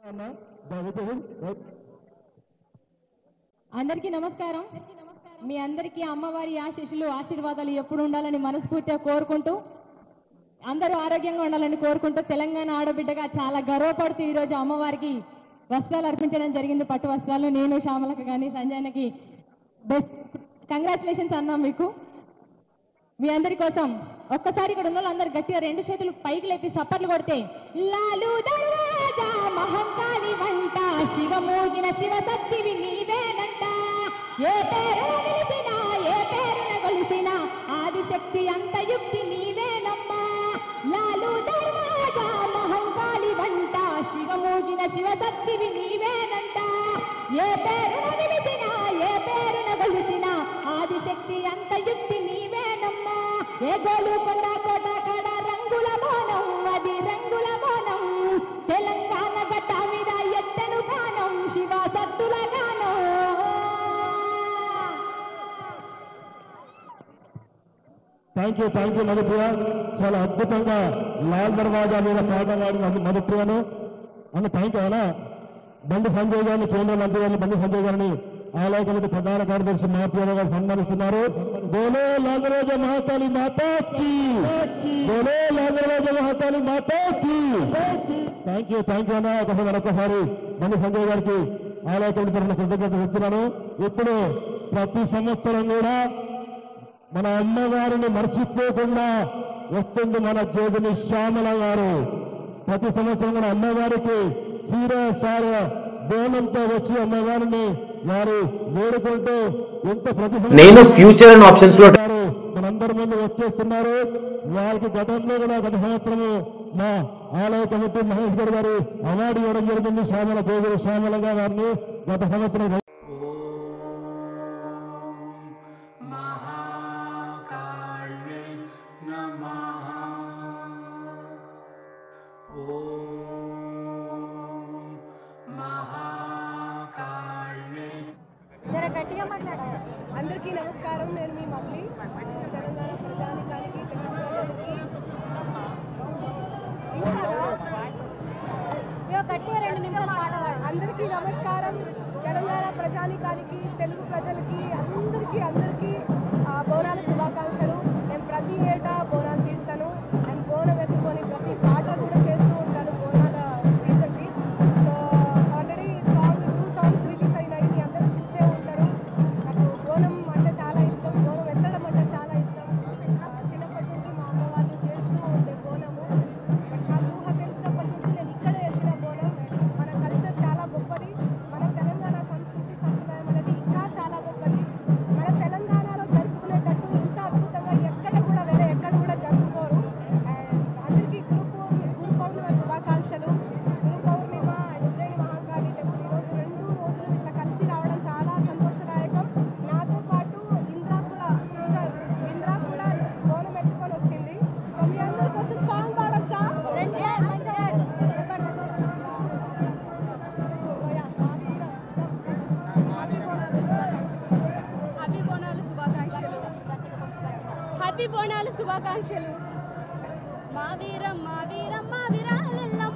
అందరికీ నమస్కారం మీ అందరికీ అమ్మవారి ఆశీస్సులు ఆశీర్వాదాలు ఎప్పుడు ఉండాలని మనస్ఫూర్తిగా కోరుకుంటూ అందరూ ఆరోగ్యంగా ఉండాలని కోరుకుంటూ తెలంగాణ ఆడబిడ్డగా చాలా గర్వపడుతూ ఈరోజు అమ్మవారికి వస్త్రాలు అర్పించడం జరిగింది పట్టు వస్త్రాలు నేను శ్యామలకు కానీ సంజయనకి బెస్ట్ కంగ్రాచులేషన్స్ అన్నాం మీకు మీ అందరి కోసం ఒక్కసారి ఇక్కడ ఉన్న అందరు గట్టిగా రెండు చేతులు పైకి లేపి సప్పట్లు కొడితే లాలు దర్వాజా మహంకాళి వంట శివమోగిన శివ శక్తివి నీవేనంట ఏ పేరున నిలిచినా ఏ పేరున కొలిసిన ఆదిశక్తి అంత యుక్తి నీవేనమ్మా లాలు దర్వాజా మహంకాళి వంట శివమోగిన శివ శక్తివి నీవేనంట ఏ పేరున నిలిచినా ఏ పేరున కొలిసిన ఆదిశక్తి అంత యుక్తి నీవేనమ్మా ఏ గోలుకొండ కోట కాడ రంగుల మోనం అది రంగుల మోనం తెలంగాణ గట్ట మీద ఎత్తను గానం శివ సత్తుల గానం thank you thank you Madhupriya చాలా అద్భుతంగా లాల్ దర్వాజా మీద పాట పాడిన మధుప్రియను అన్న థ్యాంక్ యూ అన్న బండి సంజయ్ గారిని కేంద్ర మంత్రి గారిని బండి సంజయ్ గారిని ఆలయ కమిటీ ప్రధాన కార్యదర్శి మహాప్రియ గారు సన్మానిస్తున్నారు బోలో లాగరాజ మహాకాళి మాతాకి బోలో లాగరాజ మహాకాళి మాతాకి థ్యాంక్ యూ థ్యాంక్ యూ అన్న ఒకసారి మరొకసారి బండి సంజయ్ గారికి ఆలయ కమిటీ తరఫున కృతజ్ఞత చెప్తున్నాను ఇప్పుడు ప్రతి సంవత్సరం కూడా మన అమ్మవారిని మర్చిపోకుండా వస్తుంది మన జోగిని శ్యామల గారు ప్రతి సంవత్సరం కూడా అమ్మవారికి చీర సార బోనంతో వచ్చి అమ్మవారిని వారు వేడుకుంటూ ఎంత ప్రతి సంవత్సరం నేను ఫ్యూచర్ అండ్ ఆప్షన్స్ లో గారు మనందరి ముందు వచ్చేస్తున్నారు వారికి గతంలో కూడా గత సంవత్సరము మా ఆలయ కమిటీ మహేష్ గారు గారు అవార్డు ఇవ్వడం జరిగింది శ్యామల జోగులు శ్యామలగా వారిని గత సంవత్సరం महाकाल्ये नमः ॐ महाकाल्ये జర గట్టిగా మాట్లాడాలి అందరికీ నమస్కారం నేను మీ మమ్మీ తెలంగాణ ప్రజానికానికి తెలుగు ప్రజలకి గట్టిగా రెండు నిమిషాలు మాట్లాడాలి అందరికీ నమస్కారం తెలంగాణ ప్రజానికానికి తెలుగు ప్రజలకి అందరికీ అందరికీ ఆ, బోనాల శుభాకాంక్షలు నేను ప్రతి ఏటా బోనాలు తీస్తాను నేను బోనం ఎత్తుకొని ప్రతి పాట కూడా చేస్తూ ఉంటాను బోనాల సీజన్కి so already song two songs release అయినాయి మీ అందరూ చూసే ఉంటారు నాకు బోనం అంటే చాలా ఇష్టం బోనం ఎత్తడం అంటే చాలా ఇష్టం ఆ, చిన్నప్పటి నుంచి మా అమ్మ వాళ్ళు చేస్తూ ఉండే బోనము బట్ నాకు ఊహ తెలిసినప్పటి నుంచి నేను ఇక్కడే ఎత్తిన బోనం మన కల్చర్ చాలా గొప్పది మన తెలంగాణ సంస్కృతి సంప్రదాయం అనేది ఇంకా చాలా గొప్పది మన తెలంగాణలో జరుపుకునేటట్టు ఇంత అద్భుతంగా ఎక్కడ కూడా వేరే ఎక్కడ కూడా జరుపుకోరు అండ్ అందరికీ గురు పౌర్ణమి గురు పౌర్ణిమ శుభాకాంక్షలు గురు పౌర్ణిమ అండ్ ఉజ్జయిని మహాకాళి టెంపుల్ ఈరోజు రెండు రోజులు ఇట్లా కలిసి రావడం చాలా సంతోషదాయకం నాతో పాటు ఇంద్రా కూడా సిస్టర్ ఇంద్రా కూడా బోనం ఎత్తుకొని వచ్చింది సో మీ అందరి కోసం సాంగ్ పాడొచ్చా సో యా హ్యాపీ బోనాలు శుభాకాంక్షలు హ్యాపీ బోనాలు శుభాకాంక్షలు మా వీరం మా వీరం మా వీరాలెల్లం